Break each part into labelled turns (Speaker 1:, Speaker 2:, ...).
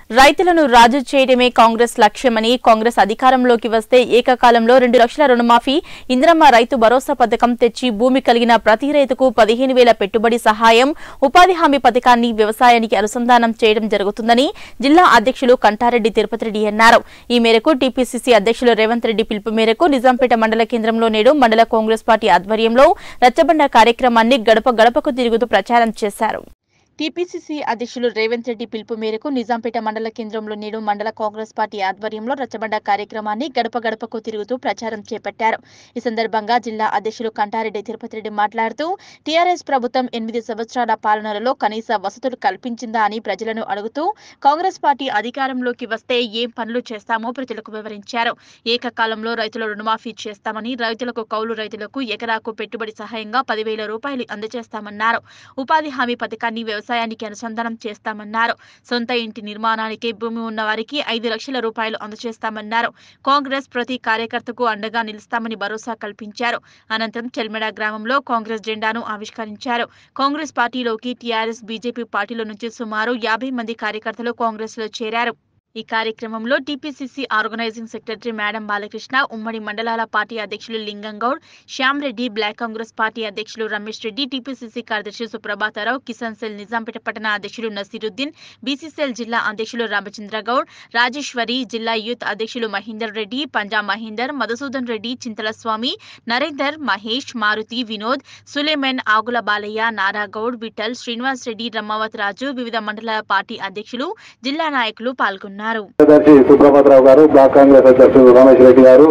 Speaker 1: రైతులను రాజు చేయడమే కాంగ్రెస్ లక్ష్యమని కాంగ్రెస్ అధికారంలోకి వస్తే ఏకకాలంలో రెండు లక్షల రుణమాఫీ ఇంద్రమ్మ రైతు భరోసా పథకం తెచ్చి భూమి కలిగిన ప్రతి రైతుకు పదిహేను వేల పెట్టుబడి సహాయం ఉపాధి హామీ పథకాన్ని వ్యవసాయానికి అనుసంధానం చేయడం జరుగుతుందని జిల్లా అధ్యక్షులు కంటారెడ్డి తిరుపతి రెడ్డి అన్నారు ఈ మేరకు టీపీసీసీ అధ్యక్షులు రేవంత్ రెడ్డి పిలుపు మేరకు నిజాంపేట మండల కేంద్రంలో నేడు మండల కాంగ్రెస్ పార్టీ ఆధ్వర్యంలో రచ్చబండ కార్యక్రమాన్ని గడప గడపకు తిరుగుతూ ప్రచారం చేశారు టీపీసీసీ అధ్యక్షులు రేవంత్ రెడ్డి పిలుపు మేరకు నిజాంపేట మండల కేంద్రంలో నేడు మండల కాంగ్రెస్ పార్టీ ఆధ్వర్యంలో రచ్చబండ కార్యక్రమాన్ని గడప గడపకు తిరుగుతూ ప్రచారం చేపట్టారు ఈ సందర్భంగా జిల్లా అధ్యక్షులు కంటారెడ్డి తిరుపతి రెడ్డి మాట్లాడుతూ టీఆర్ఎస్ ప్రభుత్వం ఎనిమిది సంవత్సరాల పాలనలో కనీస వసతులు కల్పించిందా అని ప్రజలను అడుగుతూ కాంగ్రెస్ పార్టీ అధికారంలోకి వస్తే ఏం పనులు చేస్తామో ప్రజలకు వివరించారు ఏకకాలంలో రైతుల రుణమాఫీ చేస్తామని రైతులకు కౌలు రైతులకు ఎకరాకు పెట్టుబడి సహాయంగా పదివేల రూపాయలు అందజేస్తామన్నారు ఉపాధి హామీ పథకాన్ని వ్యవసాయానికి అనుసంధానం చేస్తామన్నారు సొంత ఇంటి నిర్మాణానికి భూమి ఉన్న వారికి ఐదు లక్షల రూపాయలు అందజేస్తామన్నారు కాంగ్రెస్ ప్రతి కార్యకర్తకు అండగా నిలుస్తామని భరోసా కల్పించారు అనంతరం చెల్మెడ గ్రామంలో కాంగ్రెస్ జెండాను ఆవిష్కరించారు కాంగ్రెస్ పార్టీలోకి టీఆర్ఎస్ బీజేపీ పార్టీల నుంచి సుమారు యాభై మంది కార్యకర్తలు కాంగ్రెస్ లో చేరారు ఈ కార్యక్రమంలో TPCC organising secretary madam Balakrishna ఉమ్మడి మండలాల పార్టీ అధ్యక్షులు లింగం గౌడ్ శ్యామ్ రెడ్డి బ్లాక్ కాంగ్రెస్ పార్టీ అధ్యక్షులు రమేష్ రెడ్డి టీపీసీసీ కార్యదర్శి సుప్రభాతారావు కిసాన్ సెల్ నిజాంపేట పట్టణ అధ్యక్షులు నసీరుద్దీన్ బీసీసీఎల్ జిల్లా అధ్యక్షులు రామచంద్ర గౌడ్ రాజేశ్వరి జిల్లా యూత్ అధ్యక్షులు మహేందర్ రెడ్డి పంజా మహేందర్ మధుసూదన్ రెడ్డి చింతల స్వామి నరేందర్ మహేష్ మారుతి వినోద్ సులేమన్ ఆగుల బాలయ్య నారాగౌడ్ విఠల్ శ్రీనివాస్ రెడ్డి రమావత్ రాజు వివిధ మండలాల పార్టీ అధ్యక్షులు జిల్లా నాయకులు పాల్గొన్నారు
Speaker 2: కార్యదర్శి సుప్రభాతరావు గారు బ్లాక్ కాంగ్రెస్ అధ్యక్షులు రమేష్ రెడ్డి గారు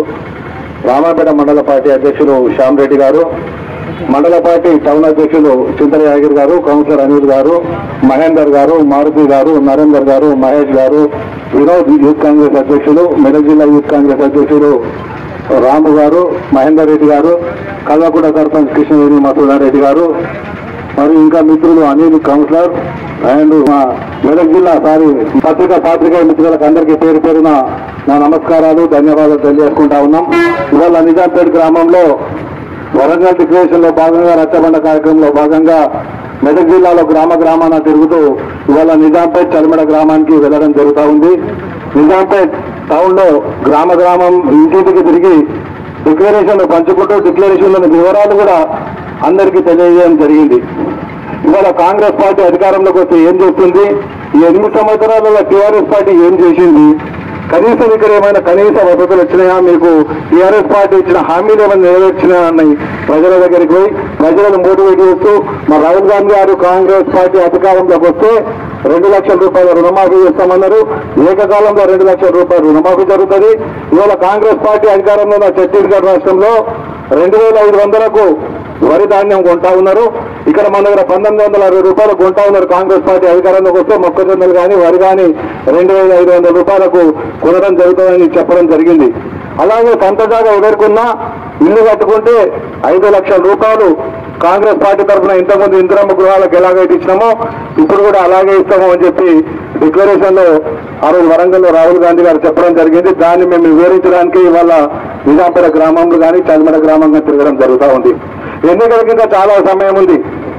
Speaker 2: రామాపేట మండల పార్టీ అధ్యక్షులు శ్యామ్ రెడ్డి గారు మండల పార్టీ టౌన్ అధ్యక్షులు చింతల యాగిరి గారు కౌన్సిలర్ అనిల్ గారు మహేందర్ గారు మారుతి గారు నరేందర్ గారు మహేష్ గారు వినోద్ యూత్ కాంగ్రెస్ అధ్యక్షులు మెదక్ జిల్లా యూత్ కాంగ్రెస్ అధ్యక్షులు రాము గారు మహేందర్ రెడ్డి గారు కల్వకుంట సర్పంచ్ కృష్ణవేణి మసూదారెడ్డి గారు మరియు ఇంకా మిత్రులు అనిల్ కౌన్సిలర్ అండ్ మా మెదక్ జిల్లా సారి పత్రిక పాత్రికేయ మిత్రులకు అందరికీ పేరు పేరున నా నమస్కారాలు ధన్యవాదాలు తెలియజేసుకుంటా ఉన్నాం ఇవాళ నిజాంపేట గ్రామంలో వరంగల్ డిక్లరేషన్ లో భాగంగా రచ్చబండ కార్యక్రమంలో భాగంగా మెదక్ జిల్లాలో గ్రామ గ్రామాన తిరుగుతూ ఇవాళ నిజాంపేట్ చలిమడ గ్రామానికి వెళ్ళడం జరుగుతూ ఉంది నిజాంపేట్ టౌన్ లో గ్రామ గ్రామం ఇంటింటికి తిరిగి డిక్లరేషన్ పంచుకుంటూ డిక్లరేషన్లోని వివరాలు కూడా అందరికీ తెలియజేయడం జరిగింది ఇవాళ కాంగ్రెస్ పార్టీ అధికారంలోకి వస్తే ఏం చేస్తుంది ఈ ఎనిమిది సంవత్సరాలలో టీఆర్ఎస్ పార్టీ ఏం చేసింది కనీసం ఇక్కడ ఏమైనా కనీస వసతులు వచ్చినాయా మీకు టీఆర్ఎస్ పార్టీ ఇచ్చిన హామీలు ఏమైనా నెరవేర్చినా అన్నాయి ప్రజల దగ్గరికి పోయి ప్రజలను మోటివేట్ చేస్తూ మా రాహుల్ గాంధీ గారు కాంగ్రెస్ పార్టీ అధికారంలోకి వస్తే రెండు లక్షల రూపాయల రుణమాఫీ చేస్తామన్నారు ఏకకాలంలో రెండు లక్షల రూపాయల రుణమాఫీ జరుగుతుంది ఇవాళ కాంగ్రెస్ పార్టీ అధికారంలో ఉన్న ఛత్తీస్గఢ్ రాష్ట్రంలో రెండు వేల ఐదు వందలకు వరి ధాన్యం కొంటా ఉన్నారు ఇక్కడ మన దగ్గర పంతొమ్మిది వందల అరవై రూపాయలు కొంటా ఉన్నారు కాంగ్రెస్ పార్టీ అధికారంలోకి వస్తే మొక్కజొన్నలు కానీ వరి కానీ రెండు వేల ఐదు వందల రూపాయలకు కొనడం జరుగుతుందని చెప్పడం జరిగింది అలాగే సొంత జాగా ఎవరికున్నా ఇల్లు కట్టుకుంటే ఐదు లక్షల రూపాయలు కాంగ్రెస్ పార్టీ తరఫున ఇంతకుముందు ఇందిరమ్మ గృహాలకు ఎలాగైతే ఇచ్చినామో ఇప్పుడు కూడా అలాగే ఇస్తాము అని చెప్పి డిక్లరేషన్ లో ఆ రోజు వరంగల్లో రాహుల్ గాంధీ గారు చెప్పడం జరిగింది దాన్ని మేము వివరించడానికి ఇవాళ నిజాంపేట గ్రామంలో కానీ చల్మడ గ్రామంగా తిరగడం జరుగుతూ ఉంది ఎన్నికలకి ఇంకా చాలా సమయం ఉంది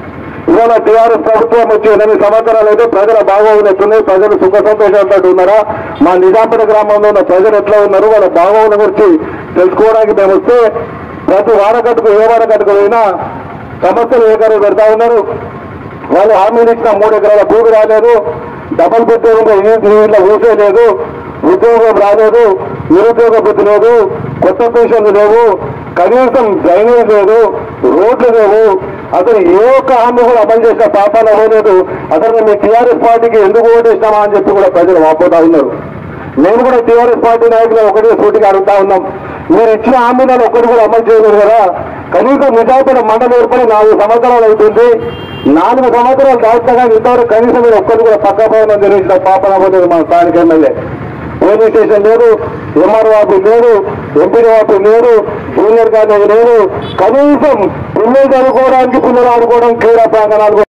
Speaker 2: ఇవాళ టీఆర్ఎస్ ప్రభుత్వం వచ్చి ఎనిమిది సంవత్సరాలు అయితే ప్రజల బాగోగులు ప్రజలు సుఖ సంతోషాలతో ఉన్నారా మా నిజాంపేట గ్రామంలో ఉన్న ప్రజలు ఎట్లా ఉన్నారు వాళ్ళ బాగోగుల గురించి తెలుసుకోవడానికి మేము వస్తే ప్రతి వారకట్టుకు ఏ వారకట్టుకు పోయినా సమస్యలు ఏకరు పెడతా ఉన్నారు వాళ్ళు హామీలు ఇచ్చిన మూడు ఎకరాల భూమి రాలేదు డబల్ ఉద్యోగంలో ఇంట్లో ఊసే లేదు ఉద్యోగం రాలేదు నిరుద్యోగ బుద్ధి లేదు కొత్త పెన్షన్లు లేవు కనీసం డ్రైనేజ్ లేదు రోడ్లు లేవు అసలు ఏ ఒక్క హామీ కూడా అమలు చేసిన పాపాలు అవ్వలేదు అసలు మీ టీఆర్ఎస్ పార్టీకి ఎందుకు ఓటేసినామా అని చెప్పి కూడా ప్రజలు వాపోతా ఉన్నారు నేను కూడా టీఆర్ఎస్ పార్టీ నాయకులు ఒకటి సూటిగా అడుగుతా ఉన్నాం మీరు ఇచ్చిన హామీలను ఒకటి కూడా అమలు చేయలేదు కదా కనీసం నిజాపేట మండలం ఏర్పడి నాలుగు సంవత్సరాలు అవుతుంది నాలుగు సంవత్సరాలు దాటుగా ఇంతవరకు కనీసం మీరు ఒక్కటి కూడా పక్క భవనం నిర్మించిన పాపన అవ్వలేదు మా స్థానిక ఎమ్మెల్యే పోలీస్ స్టేషన్ లేదు ఎంఆర్ఓ ఆఫీస్ లేదు ఎంపీడీ ఆఫీస్ లేదు జూనియర్ కాలేజ్ లేదు కనీసం పిల్లలు చదువుకోవడానికి పిల్లలు ఆడుకోవడం క్రీడా ప్రాంగణాలు